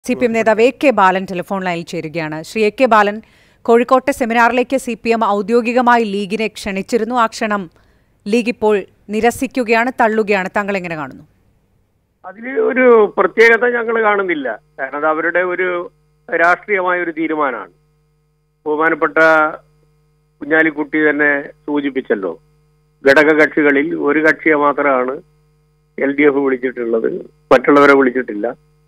C P M നേതാവ് A K Balan telephone ലൈനിൽ ചേരുകയാണ് ശ്രീ എ കെ ബാലൻ കോഴിക്കോട്ടെ സെമിനാറിലേക്ക് സി പി എം ഔദ്യോഗികമായി ലീഗിനെ ക്ഷണിച്ചിരുന്നു ആ ക്ഷണം ലീഗ് ഇപ്പോൾ നിരസിക്കുകയാണ് തള്ളുകയാണ് താങ്കൾ എങ്ങനെ കാണുന്നു അതിൽ ഒരു പ്രത്യേകത ഞങ്ങൾ കാണുന്നില്ല കാരണം അത് അവരുടെ ഒരു രാഷ്ട്രീയമായ ഒരു തീരുമാനമാണ് ബഹുമാനപ്പെട്ട കുഞ്ഞാലിക്കുട്ടി തന്നെ സൂചിപ്പിച്ചല്ലോ ഘടകകക്ഷികളിൽ ഒരു കക്ഷിയെ മാത്രമാണ് എൽ ഡി എഫ് വിളിച്ചിട്ടുള്ളത് മറ്റുള്ളവരെ വിളിച്ചിട്ടില്ല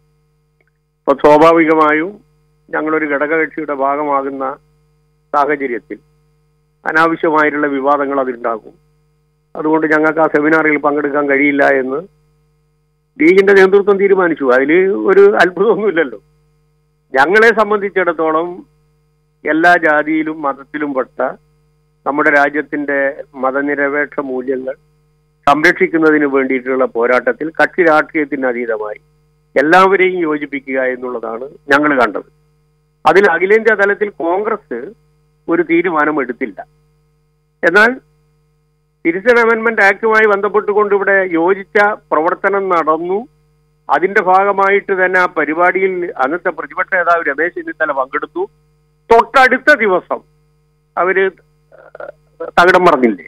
അപ്പൊ സ്വാഭാവികമായും ഞങ്ങളൊരു ഘടകകക്ഷിയുടെ ഭാഗമാകുന്ന സാഹചര്യത്തിൽ അനാവശ്യമായിട്ടുള്ള വിവാദങ്ങൾ അതിലുണ്ടാകും അതുകൊണ്ട് ഞങ്ങൾക്ക് ആ സെമിനാറിൽ പങ്കെടുക്കാൻ കഴിയില്ല എന്ന് ലീഗിന്റെ നേതൃത്വം തീരുമാനിച്ചു അതിൽ ഒരു അത്ഭുതമൊന്നുമില്ലല്ലോ ഞങ്ങളെ സംബന്ധിച്ചിടത്തോളം എല്ലാ ജാതിയിലും മതത്തിലും പെട്ട നമ്മുടെ രാജ്യത്തിന്റെ മതനിരപേക്ഷ മൂല്യങ്ങൾ സംരക്ഷിക്കുന്നതിന് വേണ്ടിയിട്ടുള്ള പോരാട്ടത്തിൽ കക്ഷി രാഷ്ട്രീയത്തിന് അതീതമായി എല്ലാവരെയും യോജിപ്പിക്കുക എന്നുള്ളതാണ് ഞങ്ങൾ കണ്ടത് അതിൽ അഖിലേന്ത്യാ തലത്തിൽ കോൺഗ്രസ് ഒരു തീരുമാനം എടുത്തില്ല എന്നാൽ സിറ്റിസൺ അമെന്റ്മെന്റ് ആക്ടുമായി ബന്ധപ്പെട്ടുകൊണ്ട് ഇവിടെ യോജിച്ച പ്രവർത്തനം നടന്നു അതിന്റെ ഭാഗമായിട്ട് തന്നെ ആ പരിപാടിയിൽ അന്നത്തെ പ്രതിപക്ഷ നേതാവ് രമേശ് ചെന്നിത്തല പങ്കെടുത്തു തൊട്ടടുത്ത ദിവസം അവര് തകിടം മറന്നില്ലേ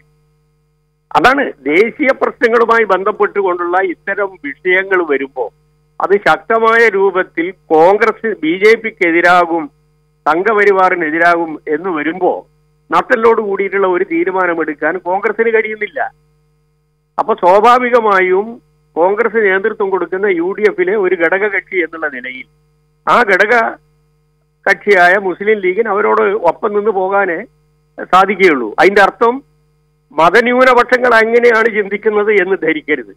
അതാണ് ദേശീയ പ്രശ്നങ്ങളുമായി ബന്ധപ്പെട്ടുകൊണ്ടുള്ള ഇത്തരം വിഷയങ്ങൾ വരുമ്പോൾ അത് ശക്തമായ രൂപത്തിൽ കോൺഗ്രസ് ബി ജെ പിക്ക് എതിരാകും സംഘപരിവാറിനെതിരാകും എന്ന് വരുമ്പോ നട്ടലോട് കൂടിയിട്ടുള്ള ഒരു തീരുമാനമെടുക്കാൻ കോൺഗ്രസിന് കഴിയുന്നില്ല അപ്പൊ സ്വാഭാവികമായും കോൺഗ്രസ് നേതൃത്വം കൊടുക്കുന്ന യു ഡി എഫിലെ ഒരു ഘടക കക്ഷി എന്നുള്ള നിലയിൽ ആ ഘടക കക്ഷിയായ മുസ്ലിം ലീഗിന് അവരോട് ഒപ്പം നിന്ന് പോകാനേ സാധിക്കുകയുള്ളൂ അതിന്റെ അർത്ഥം മതന്യൂനപക്ഷങ്ങൾ എങ്ങനെയാണ് ചിന്തിക്കുന്നത് എന്ന് ധരിക്കരുത്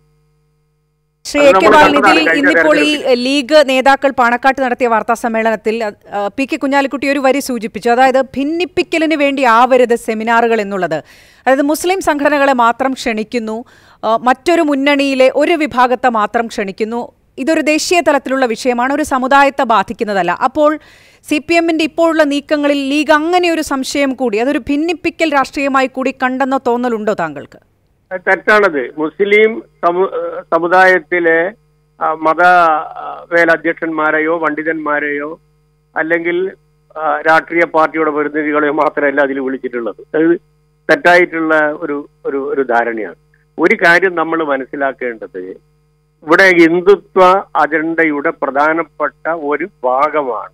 ശ്രീ അത് എ കെ നമ്മൾ ബാലൻ ഇതിൽ കണ്ടതാണ് കഴിഞ്ഞ ഇന്നിപ്പോൾ ഈ തെരഞ്ഞെടുപ്പിൽ. ലീഗ് നേതാക്കൾ പാണക്കാട്ട് നടത്തിയ വാർത്താ സമ്മേളനത്തിൽ ആ, പി കെ കുഞ്ഞാലിക്കുട്ടി ഒരു വരി സൂചിപ്പിച്ചു അതായത് ഭിന്നിപ്പിക്കലിന് വേണ്ടി ആവരുത് സെമിനാറുകൾ എന്നുള്ളത് അതായത് മുസ്ലിം സംഘടനകളെ മാത്രം ക്ഷണിക്കുന്നു ആ, മറ്റൊരു മുന്നണിയിലെ ഒരു വിഭാഗത്തെ മാത്രം ക്ഷണിക്കുന്നു ഇതൊരു ദേശീയ തലത്തിലുള്ള വിഷയമാണ് ഒരു സമുദായത്തെ ബാധിക്കുന്നതല്ല അപ്പോൾ സി പി എമ്മിന്റെ ഇപ്പോഴുള്ള നീക്കങ്ങളിൽ ലീഗ് അങ്ങനെ ഒരു സംശയം കൂടി അതൊരു ഭിന്നിപ്പിക്കൽ രാഷ്ട്രീയമായി കൂടി കണ്ടെന്ന തോന്നലുണ്ടോ താങ്കൾക്ക് അത് തെറ്റാണത് മുസ്ലിം സമു- ഏഹ് സമുദായത്തിലെ ആ, മത ആ, മേലധ്യക്ഷന്മാരെയോ പണ്ഡിതന്മാരെയോ അല്ലെങ്കിൽ ആ, രാഷ്ട്രീയ പാർട്ടിയുടെ പ്രതിനിധികളെയോ മാത്രമല്ല അതിൽ വിളിച്ചിട്ടുള്ളത് അത് തെറ്റായിട്ടുള്ള ഒരു ഒരു ഒരു ധാരണയാണ് ഒരു കാര്യം നമ്മൾ മനസ്സിലാക്കേണ്ടത് ഇവിടെ ഹിന്ദുത്വ അജണ്ടയുടെ പ്രധാനപ്പെട്ട ഒരു ഭാഗമാണ്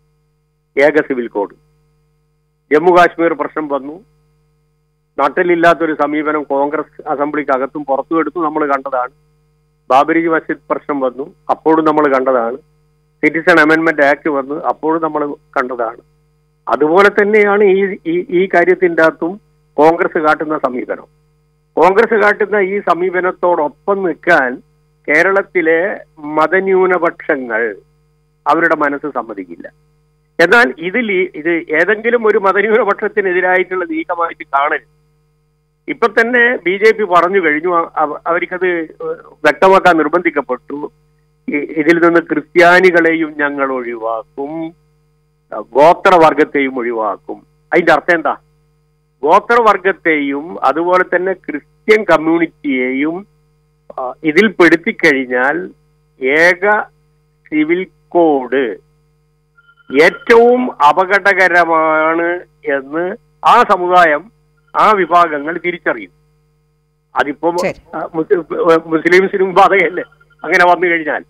ഏക സിവിൽ കോഡ് ജമ്മു കാശ്മീർ പ്രശ്നം വന്നു നാട്ടിലില്ലാത്തൊരു സമീപനം കോൺഗ്രസ് അസംബ്ലിക്ക് അകത്തും പുറത്തും എടുത്തു നമ്മൾ കണ്ടതാണ് ബാബരി മസ്ജിദ് പ്രശ്നം വന്നു അപ്പോഴും നമ്മൾ കണ്ടതാണ് സിറ്റിസൺ അമെന്റ്മെന്റ് ആക്ട് വന്നു അപ്പോഴും നമ്മൾ കണ്ടതാണ് അതുപോലെ തന്നെയാണ് ഈ ഈ- ഈ കാര്യത്തിൻ്റെ അകത്തും കോൺഗ്രസ് കാട്ടുന്ന സമീപനം കോൺഗ്രസ് കാട്ടുന്ന ഈ സമീപനത്തോടൊപ്പം നിൽക്കാൻ കേരളത്തിലെ മതന്യൂനപക്ഷങ്ങൾ അവരുടെ മനസ്സ് സമ്മതിക്കില്ല എന്നാൽ ഇതിൽ ഈ- ഇത് ഏതെങ്കിലും ഒരു മതന്യൂനപക്ഷത്തിനെതിരായിട്ടുള്ള നീക്കമായിട്ട് കാണരുത് ഇപ്പൊ തന്നെ ബി ജെ പി പറഞ്ഞു കഴിഞ്ഞു അ- അവ- അവർക്കത് വ്യക്തമാക്കാൻ നിർബന്ധിക്കപ്പെട്ടു ഇ- ഇതിൽ നിന്ന് ക്രിസ്ത്യാനികളെയും ഞങ്ങൾ ഒഴിവാക്കും അഹ് ഗോത്രവർഗത്തെയും ഒഴിവാക്കും അതിന്റെ അർത്ഥം എന്താ ഗോത്രവർഗത്തെയും അതുപോലെ തന്നെ ക്രിസ്ത്യൻ കമ്മ്യൂണിറ്റിയെയും ആ, ഇതിൽ പെടുത്തിക്കഴിഞ്ഞാൽ ഏക സിവിൽ കോഡ് ഏറ്റവും അപകടകരമാണ് എന്ന് ആ സമുദായം ആ വിഭാഗങ്ങൾ തിരിച്ചറിയും അതിപ്പോ ശരി. ആ, മുസ്- മുസ്ലിംസിനും ബാധകയല്ലേ അങ്ങനെ വന്നു കഴിഞ്ഞാൽ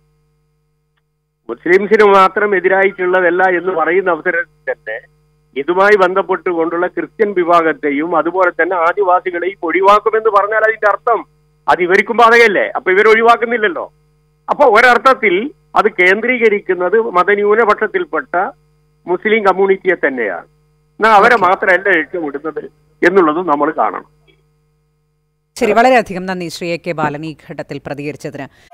മുസ്ലിംസിന് മാത്രം എതിരായിട്ടുള്ളതല്ല എന്ന് പറയുന്ന അവസരത്തിൽ തന്നെ ഇതുമായി ബന്ധപ്പെട്ടുകൊണ്ടുള്ള ക്രിസ്ത്യൻ വിഭാഗത്തെയും അതുപോലെ തന്നെ ആദിവാസികളെയും ഒഴിവാക്കുമെന്ന് പറഞ്ഞാൽ അതിന്റെ അർത്ഥം അത് ഇവർക്കും ബാധകയല്ലേ അപ്പൊ ഇവർ ഒഴിവാക്കുന്നില്ലല്ലോ അപ്പൊ ഒരർത്ഥത്തിൽ അത് കേന്ദ്രീകരിക്കുന്നത് മതന്യൂനപക്ഷത്തിൽപ്പെട്ട മുസ്ലിം കമ്മ്യൂണിറ്റിയെ തന്നെയാണ് എന്നാൽ അവരെ മാത്രമല്ല ലക്ഷ്യമിടുന്നത് എന്നുള്ളതും നമ്മൾ കാണണം ശരി വളരെയധികം നന്ദി ശ്രീ എ കെ ബാലൻ ഈ ഘട്ടത്തിൽ പ്രതികരിച്ചതിന്